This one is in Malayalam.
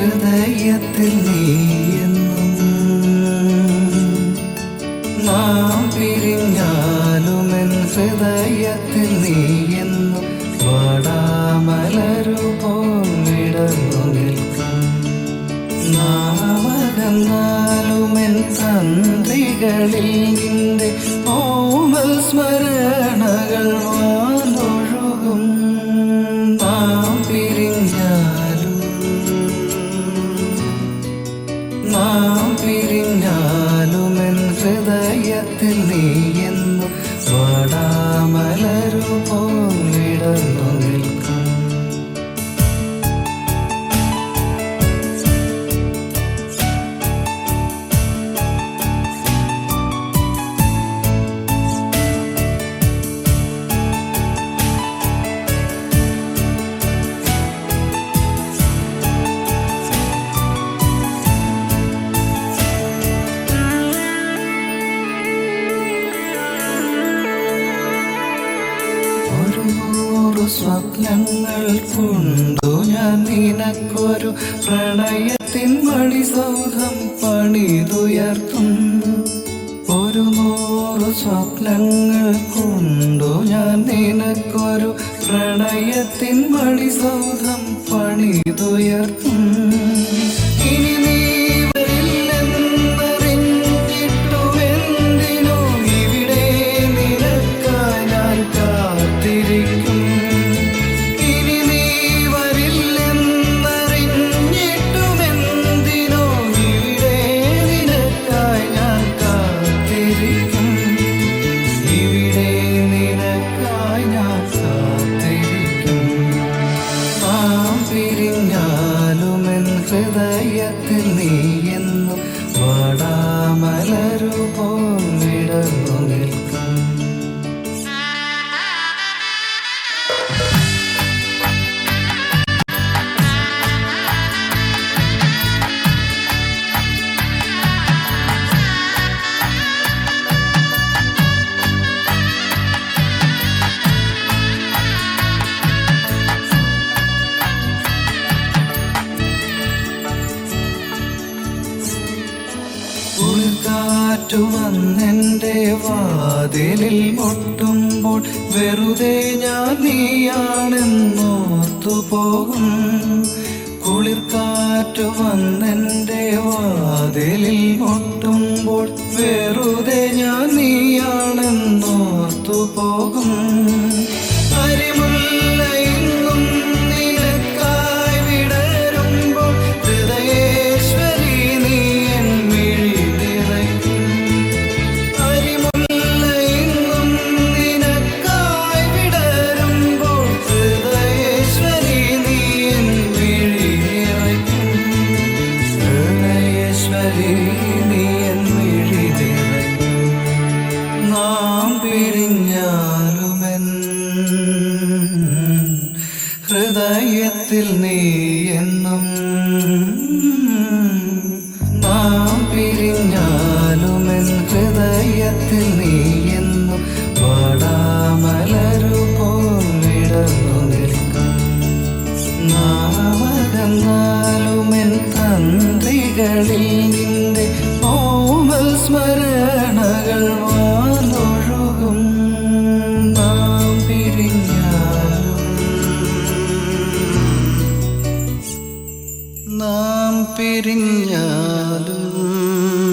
ഹൃദയത്തിൽ നീയെന്നും നാം പിരിഞ്ഞാലുമെൻ ഹൃദയത്തിൽ നീയെന്നും വാടാമലരു പോലിടന്നു നിൽക്കും നാമകന്നാലുമെൻ തന്ത്രികളിൽ നിന്റെ ഓമൽ സ്മരണകൾ വാനൊഴുകും നാം പിരിഞ്ഞാലും നാം പിരിഞ്ഞാലുമെൻ ഹൃദയത്തിൽ നീയെന്നും വാടാമലരു പോലിടന്നു നിൽക്കും ഒരു നൂറു സ്വപ്നങ്ങൾ കൊണ്ടു ഞാൻ നിനക്കൊരു പ്രണയത്തിൻ മണിസൗധം പണിതുയർത്തും ഒരു നൂറു സ്വപ്നങ്ങൾ കൊണ്ടു ഞാൻ നിനക്കൊരു പ്രണയത്തിൻ മണിസൗധം പണിതുയർത്തും ഇനി നീ വരില്ലെന്നറിഞ്ഞിട്ടുമെന്തിനോ ഇവിടെ നിനക്കായി ഞാൻ കാത്തിരിക്കും ഇനി നീ വരില്ലെന്നറിഞ്ഞിട്ടുമെന്തിനോ ഇവിടെ നിനക്കായി ഞാൻ കാത്തിരിക്കും ഇവിടെ നിനക്കായി ഞാൻ കാത്തിരിക്കും നാം പിരിഞ്ഞാലുമെൻ ഹൃദയത്തിൽ നീയെന്നും വാടാമലരു പോലിടന്നു നിൽക്കും കാറ്റു വന്നെന്റെ വാതിലിൽ മുട്ടുമ്പോൾ വെറുതെ ഞാൻ നീയാണെന്നോർത്തു പോകും കുളിർ കാറ്റു വന്നെന്റെ വാതിലിൽ മുട്ടുമ്പോൾ വെറുതെ ഞാൻ നീയാണെന്നോർത്തു പോകും അരിമുല്ല ഇന്നും നിനക്കായി വിടരുമ്പോൾ ഹൃദയേശ്വരി നീ എൻ മിഴി നിറയ്ക്കും അരിമുല്ല ഇന്നും നിനക്കായി വിടരുമ്പോൾ ഹൃദയേശ്വരി നീ എൻ മിഴി നിറയ്ക്കും ഹൃദയേശ്വരി നീ എൻ മിഴി നിറയ്ക്കും നാം പിരിഞ്ഞാലുമെൻ ഹൃദയത്തിൽ നീ എന്നും നാം പിരിഞ്ഞാലുമെൻ ഹൃദയത്തിൽ നീ എന്നും വാടാമലരു പോലിടന്നു നിൽക്കും നാമകന്നാലുമെൻ തന്ത്രികളിൽ നിന്റെ ഓമൽ സ്മരണകൾ വാനൊഴുകും നാം പിരിഞ്ഞാലും നാം പിരിഞ്ഞാലും